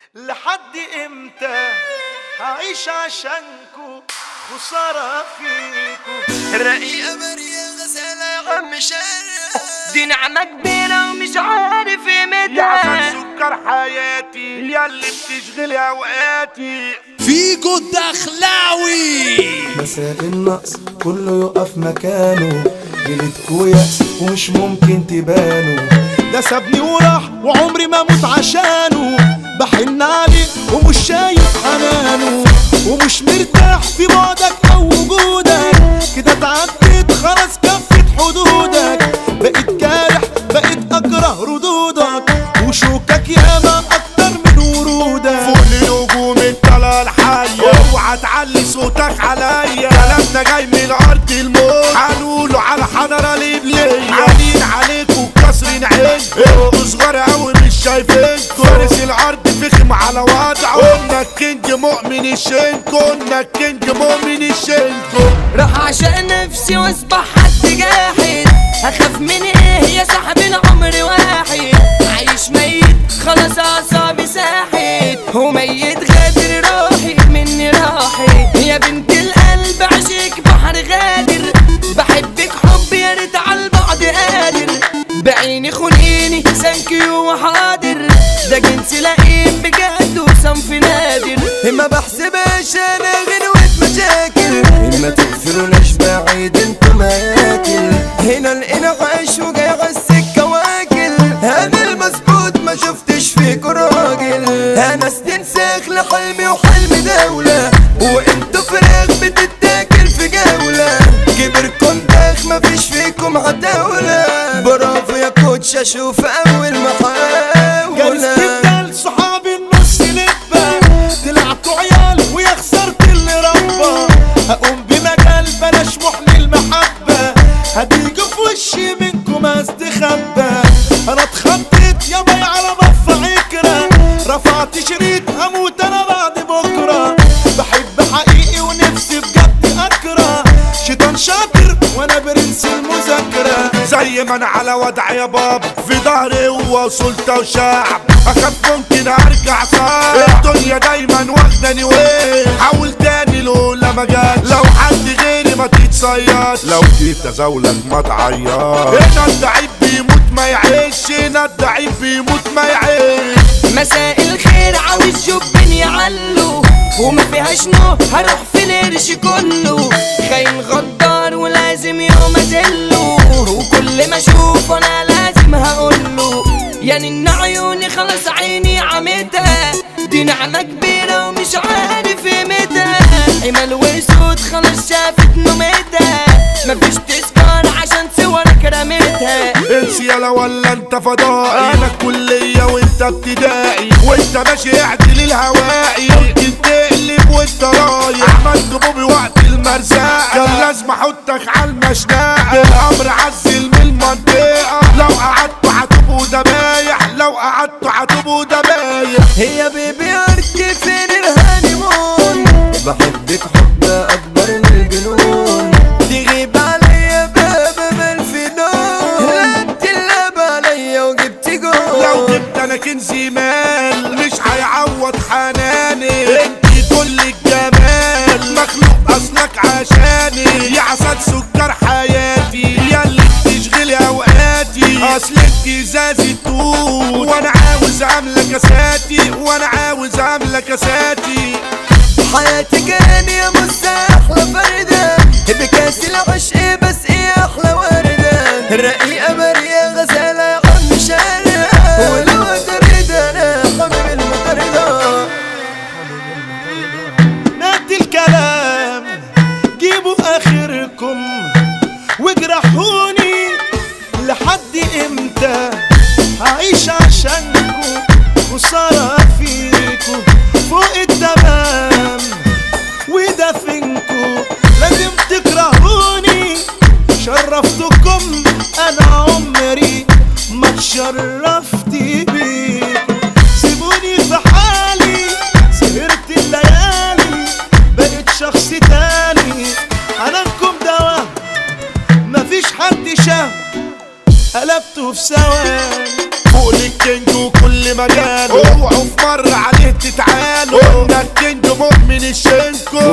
لحد امتى هعيش عشانكو خسارة فيكو رقيقة برية غزالة يا عم شارع دي نعمة كبيرة ومش عارف يا قيمتها عسل سكر حياتي ياللي بتشغل اوقاتي فيجو الدخلاوي مساء النقص كله يقف مكانه جلدكوا يأس ومش ممكن تبانوا ده سابني وراح وعمري ما اموت عشانه بحن عليه ومش شايف حنانه ومش مرتاح في بعدك او وجودك كده اتعدت خلاص كفت حدودك بقيت جارح بقيت اكره ردودك وشوكك ياما اكتر من ورودك فوق نجوم الطلال الحية اوعى تعلي صوتك عليا كلامنا جاي من ارض الموت هنقوله على حضرة الإبلية عالين عليكوا كسرين عينكوا انتوا صغار قوي مش شايفينكوا فارس الارض فخم على وضعه قلنا الكينج مؤمن الشينكو قلنا الكينج مؤمن الشينكو راح عشان نفسي واصبح حد جاحد هخاف من ايه يا صاحبي العمر واحد عايش ميت خلاص اعصابي ساحت وميت غادر روحي مني راحت يا بنت القلب عشق بحر غادر بحبك حب يا ريت على البعد قادر بعيني خلقيني سانكيو وحاضر ده جنس لئيم بجد وصنف نادر ما بحسبهاش انا غنوة مشاكل ما تقفلوناش بعيد انتوا ماكل هنا لقينا عايش وجاي على السكة واكل انا المظبوط ما شفتش فيكوا راجل انا استنساخ لحلمي وحلم دولة وانتوا فراخ بتتاكل في جولة كبركم داخ مفيش فيكم عتاولة برافو يا كوتش اشوف اول جالس محاولة تبدل صحابي النص لبة طلعتوا عيال ويا خسرت اللي ربى هقوم بمجال بلاش محن المحبة هتيجي في وشي منكم استخبى انا اتخطيت يا بي على بف عكرة رفعت شريط هموت انا بعد بكرة بحب حقيقي ونفسي بجد اكره شيطان شاطر وانا برنس المذاكرة زي ما انا على وضع يا بابا في ظهري هو سلطة وشعب اخاف ممكن ارجع صعب الدنيا دايما واخداني وين حاول تاني لولا ما جاتش لو حد غيري ما تتصيدش لو جيت ازولك ما تعيطش هنا الضعيف بيموت ما يعيش هنا الضعيف بيموت ما يعيش مساء الخير عاوز جب يعلو وما فيهاش نو هروح في القرش كله خاين غدار ولازم يوم ازله وكل ما اشوف انا لازم هقوله يعني ان عيوني خلاص عيني عمتها دي نعمة كبيرة ومش عارف قيمتها حمل واسود خلاص شافت نومتها مفيش تذكار عشان صورك رميتها انسي يلا ولا انت فضائي انا كلية وانت ابتدائي وانت ماشي اعدل الهوائي ممكن تقلب وانت رايح عملت بوبي وقت المرزاق كان لازم احطك على المشناقة الامر عزل من المنطقة لو قعدتوا هتبقوا دبايح لو قعدتوا هتبقوا دبايح هي بيبي اركي فين الهانيمون بحبك حب اكبر من الجنون تغيب عليا بابا بالفنون لا انت اللي عليا وجبت لو جول جبت انا كنزي مال مش هيعوض حناني انت كل الجمال مخلوق اصلك عشاني يا عسل سكر حياتي يا اللي بتشغلي اوقاتي اصل انت زازي طول وانا عاوز املى كاساتي وانا عاوز املى كاساتي حياتي كان يا مسا احلى فردة بكاس العشق بس ايه احلى وردة رقيقة مرية غزالة يا عم شارع ولو تريد انا حبيب المطردة نادي الكلام جيبوا اخركم واجرحوني لحد امتى هعيش عشانكم خسارة فيكم فوق التمام ودفنكم لازم تكرهوني شرفتكم انا عمري ما اتشرفت بيكم سيبوني في حالي سهرت الليالي بقيت شخص تاني حنانكم دوا مفيش حد شاف قلبته في ثواني فوق للكينج وكل مجال اوعوا في مرة عليه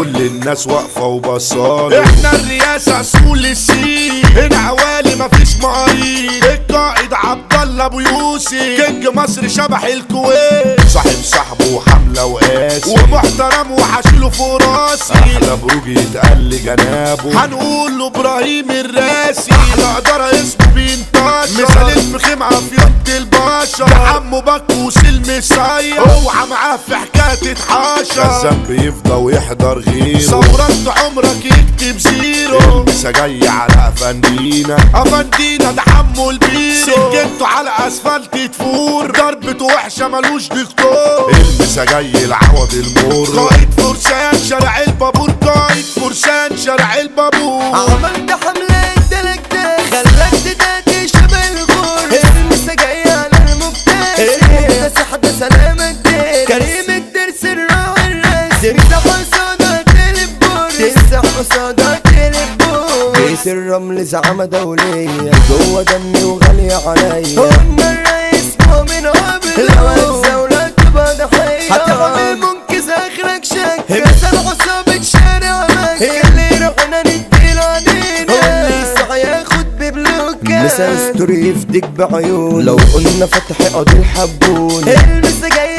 كل الناس واقفة وبصالة احنا الرئاسة اصول السين هنا عوالي مفيش مريض القائد عبد الله ابو يوسف كينج مصر شبح الكويت صاحب صاحبه حملة وقاسي ومحترم وحشيله فوق راسي احلى بروج يتقل جنابه هنقول له ابراهيم الراسي احلى اداره اسمه بينتشر مثال الفخيم عافية البشر ده عمو بكوس المسير اوعى معاه في حكايه تتحاشر الذنب يفضى ويحضر غيره ثورات عمرك يكتب زيرو المسا جاي على افندينا افندينا ده حمو البيرو سكنته على اسفلت تفور ضربته وحشه ملوش دكتور المسا جاي العوض المر قائد فرسان شارع البابور قائد فرسان شارع البابور عملت حملة دلكتك خلاك تداتي شبه الغور المسا جاي على المبتسم ده حد سلامك دير كريم الدرس الراعي الراس تمسح قصادك البور تمسح قصادك البور بيت الرمل زعامة دولية جوه دمي وغالية عليا قلنا الرئيس مؤمن قبل لو الزولة تبقى ضحية هتعمل منكس اخرك شك كسر عصابة شارع مكة اللي رحنا نديله علينا واللي يسعى ياخد ببلوكة مثال ستوري يفديك بعيون لو قلنا فتح قاضي الحبون المسا جاي